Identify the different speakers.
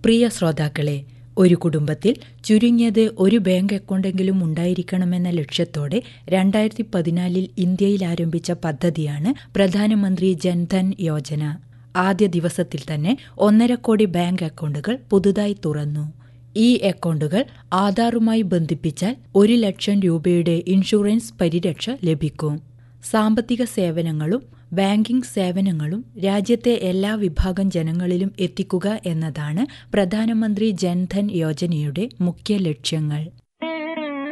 Speaker 1: പ്രിയ ശ്രോതാക്കളെ ഒരു കുടുംബത്തിൽ ചുരുങ്ങിയത് ഒരു ബാങ്ക് അക്കൗണ്ടെങ്കിലും ഉണ്ടായിരിക്കണമെന്ന ലക്ഷ്യത്തോടെ രണ്ടായിരത്തി പതിനാലിൽ ഇന്ത്യയിൽ ആരംഭിച്ച പദ്ധതിയാണ് പ്രധാനമന്ത്രി ജൻധൻ യോജന ആദ്യ ദിവസത്തിൽ തന്നെ ഒന്നര കോടി ബാങ്ക് അക്കൗണ്ടുകൾ പുതുതായി തുറന്നു ഈ അക്കൗണ്ടുകൾ ആധാറുമായി ബന്ധിപ്പിച്ചാൽ ഒരു ലക്ഷം രൂപയുടെ ഇൻഷുറൻസ് പരിരക്ഷ ലഭിക്കും സാമ്പത്തിക സേവനങ്ങളും ബാങ്കിംഗ് സേവനങ്ങളും രാജ്യത്തെ എല്ലാ വിഭാഗം ജനങ്ങളിലും എത്തിക്കുക എന്നതാണ് പ്രധാനമന്ത്രി ജൻധൻ യോജനയുടെ മുഖ്യ ലക്ഷ്യങ്ങൾ